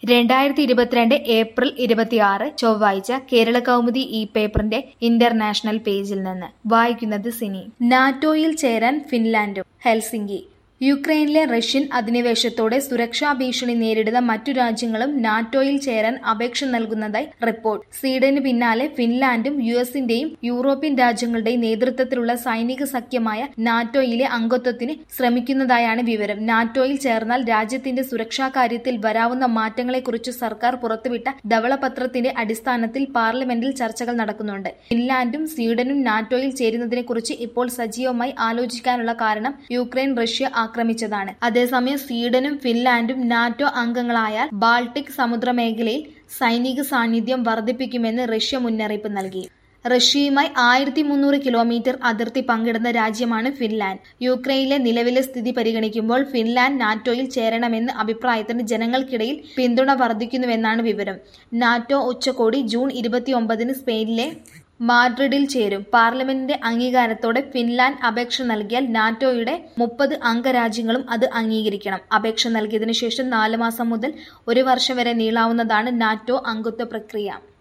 രണ്ടായിരത്തി ഇരുപത്തിരണ്ട് ഏപ്രിൽ ഇരുപത്തിയാറ് ചൊവ്വാഴ്ച കേരള കൗമുദി ഇ പേപ്പറിന്റെ ഇന്റർനാഷണൽ പേജിൽ നിന്ന് വായിക്കുന്നത് സിനി നാറ്റോയിൽ ചേരാൻ ഫിൻലാൻഡും ഹെൽസിംഗി യുക്രൈനിലെ റഷ്യൻ അധിനിവേശത്തോടെ സുരക്ഷാ ഭീഷണി നേരിടുന്ന മറ്റു രാജ്യങ്ങളും നാറ്റോയിൽ ചേരാൻ അപേക്ഷ നൽകുന്നതായി റിപ്പോർട്ട് സ്വീഡന് പിന്നാലെ ഫിൻലാൻഡും യു എസിന്റെയും യൂറോപ്യൻ രാജ്യങ്ങളുടെയും നേതൃത്വത്തിലുള്ള സൈനിക സഖ്യമായ നാറ്റോയിലെ അംഗത്വത്തിന് ശ്രമിക്കുന്നതായാണ് വിവരം നാറ്റോയിൽ ചേർന്നാൽ രാജ്യത്തിന്റെ സുരക്ഷാ കാര്യത്തിൽ വരാവുന്ന മാറ്റങ്ങളെക്കുറിച്ച് സർക്കാർ പുറത്തുവിട്ട ധവളപത്രത്തിന്റെ അടിസ്ഥാനത്തിൽ പാർലമെന്റിൽ ചർച്ചകൾ നടക്കുന്നുണ്ട് ഫിൻലാൻഡും സ്വീഡനും നാറ്റോയിൽ ചേരുന്നതിനെക്കുറിച്ച് ഇപ്പോൾ സജീവമായി ആലോചിക്കാനുള്ള കാരണം യുക്രൈൻ റഷ്യ ആക്രമിച്ചതാണ് അതേസമയം സ്വീഡനും ഫിൻലാൻഡും നാറ്റോ അംഗങ്ങളായാൽ ബാൾട്ടിക് സമുദ്രമേഖലയിൽ സൈനിക സാന്നിധ്യം വർദ്ധിപ്പിക്കുമെന്ന് റഷ്യ മുന്നറിയിപ്പ് നൽകി റഷ്യയുമായി ആയിരത്തി മുന്നൂറ് കിലോമീറ്റർ അതിർത്തി പങ്കിടുന്ന രാജ്യമാണ് ഫിൻലാൻഡ് യുക്രൈനിലെ നിലവിലെ സ്ഥിതി പരിഗണിക്കുമ്പോൾ ഫിൻലാൻഡ് നാറ്റോയിൽ ചേരണമെന്ന അഭിപ്രായത്തിന് ജനങ്ങൾക്കിടയിൽ പിന്തുണ വർദ്ധിക്കുന്നുവെന്നാണ് വിവരം നാറ്റോ ഉച്ചകോടി ജൂൺ ഇരുപത്തിയൊമ്പതിന് സ്പെയിനിലെ മാഡ്രിഡിൽ ചേരും പാർലമെന്റിന്റെ അംഗീകാരത്തോടെ ഫിൻലാൻഡ് അപേക്ഷ നൽകിയാൽ നാറ്റോയുടെ മുപ്പത് അംഗരാജ്യങ്ങളും അത് അംഗീകരിക്കണം അപേക്ഷ നൽകിയതിനു ശേഷം നാല് മാസം മുതൽ ഒരു വർഷം വരെ നീളാവുന്നതാണ് നാറ്റോ അംഗത്വ പ്രക്രിയ